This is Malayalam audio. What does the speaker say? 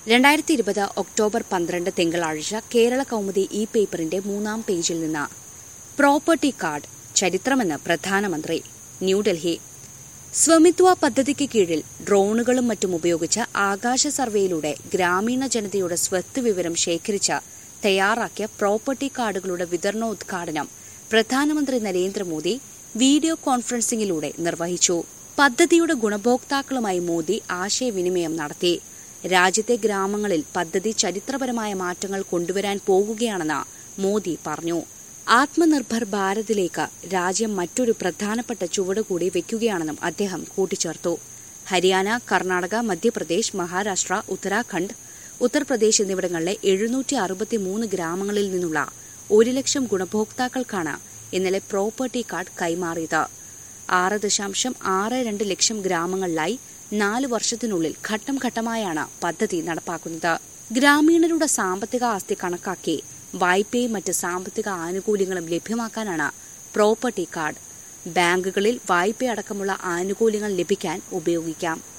രണ്ടായിരത്തി ഇരുപത് ഒക്ടോബർ പന്ത്രണ്ട് തിങ്കളാഴ്ച കേരള കൗമുദി ഇ പേപ്പറിന്റെ മൂന്നാം പേജിൽ നിന്ന് പ്രോപ്പർട്ടി കാർഡ് ചരിത്രമെന്ന് പ്രധാനമന്ത്രി ന്യൂഡൽഹി സ്വമിത്വ പദ്ധതിക്ക് കീഴിൽ ഡ്രോണുകളും മറ്റും ഉപയോഗിച്ച് ആകാശ സർവേയിലൂടെ ഗ്രാമീണ ജനതയുടെ സ്വത്ത് വിവരം ശേഖരിച്ച് തയ്യാറാക്കിയ പ്രോപ്പർട്ടി കാർഡുകളുടെ വിതരണോദ്ഘാടനം പ്രധാനമന്ത്രി നരേന്ദ്രമോദി വീഡിയോ കോൺഫറൻസിംഗിലൂടെ നിർവഹിച്ചു പദ്ധതിയുടെ ഗുണഭോക്താക്കളുമായി മോദി ആശയവിനിമയം നടത്തി രാജ്യത്തെ ഗ്രാമങ്ങളിൽ പദ്ധതി ചരിത്രപരമായ മാറ്റങ്ങൾ കൊണ്ടുവരാൻ പോകുകയാണെന്ന് മോദി പറഞ്ഞു ആത്മനിർഭർ ഭാരതിലേക്ക് രാജ്യം മറ്റൊരു പ്രധാനപ്പെട്ട ചുവട് കൂടി വെക്കുകയാണെന്നും അദ്ദേഹം കൂട്ടിച്ചേർത്തു ഹരിയാന കർണാടക മധ്യപ്രദേശ് മഹാരാഷ്ട്ര ഉത്തരാഖണ്ഡ് ഉത്തർപ്രദേശ് എന്നിവിടങ്ങളിലെ എഴുന്നൂറ്റി അറുപത്തിമൂന്ന് ഗ്രാമങ്ങളിൽ നിന്നുള്ള ഒരു ലക്ഷം ഗുണഭോക്താക്കൾക്കാണ് ഇന്നലെ പ്രോപ്പർട്ടി കാർഡ് കൈമാറിയത് ആറ് ദശാംശം ആറ് രണ്ട് ലക്ഷം ഗ്രാമങ്ങളിലായി നാല് വർഷത്തിനുള്ളിൽ ഘട്ടം ഘട്ടമായാണ് പദ്ധതി നടപ്പാക്കുന്നത് ഗ്രാമീണരുടെ സാമ്പത്തിക ആസ്തി കണക്കാക്കി വായ്പയും മറ്റ് സാമ്പത്തിക ആനുകൂല്യങ്ങളും ലഭ്യമാക്കാനാണ് പ്രോപ്പർട്ടി കാർഡ് ബാങ്കുകളിൽ വായ്പയടക്കമുള്ള ആനുകൂല്യങ്ങൾ ലഭിക്കാൻ ഉപയോഗിക്കാം